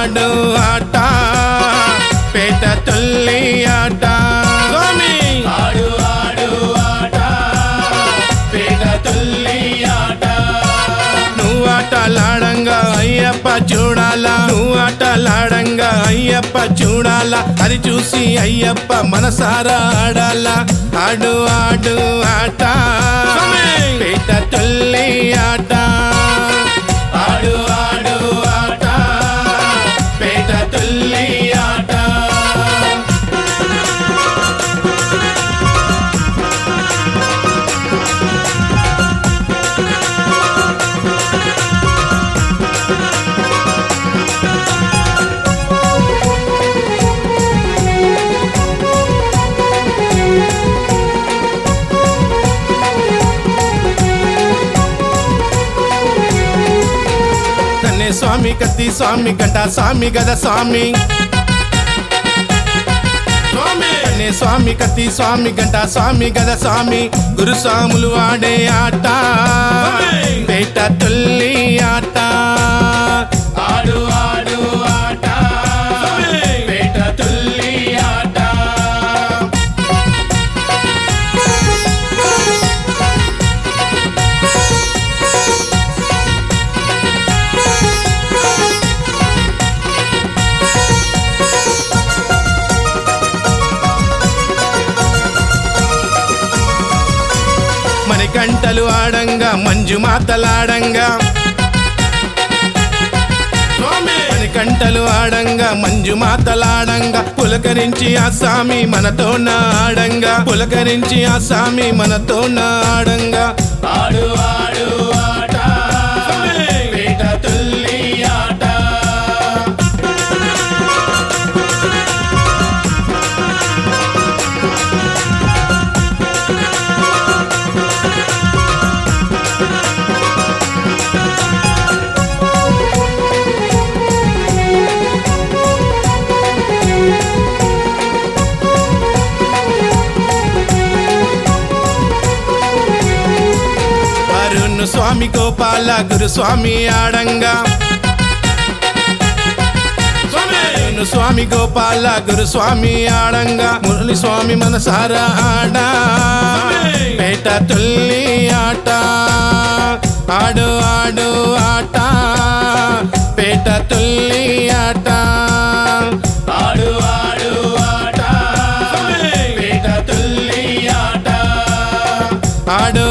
ఆడు ఆట పేట తుల్లి ఆట స్వామి ఆడు ఆడు ఆట పేట తుల్లి ఆట నువ్వు ఆటలాడంగా అయ్యప్ప చూడాలా నువ్వు ఆటలాడంగా అయ్యప్ప చూడాలా అది చూసి అయ్యప్ప మనసారా ఆడాలా ఆడు ఆడు ఆట పేట తుల్లి ఆట ఆడు ఆడు ఆట పేట తుల్లి ఆట కన్నే స్వామి కత్తి స్వామి గంట స్వామి గద స్వామి కన్నే స్వామి కత్తి స్వామి గంట స్వామి గద స్వామి గురుస్వాములు ఆడే ఆట పేట తుల్లి ఆట ఆడు ఆడు ఆట పేట తుల్లి ఆట మణికంటలు ఆడంగా మంజు మాతలాడంగా మణికంటలు ఆడంగా మంజు మాతలాడంగా పులకరించి ఆ స్వామి మనతో ఆడంగా పులకరించి ఆ స్వామి మనతో ఆడంగా ఆడు ఆడు ఆట పేట తుల్లి ఆట అరుణ్ స్వామి గోపాల గురు స్వామి ఆడంగా అరుణ్ స్వామి గోపాల గురు స్వామి ఆడంగా మురళి స్వామి మనసారా ఆడా పేట తుల్లి ఆట ఆడు ఆడు ఆట పేట తుల్లి ఆట ఆడు ఆడు ఆట పేట తుల్లి ఆట ఆడు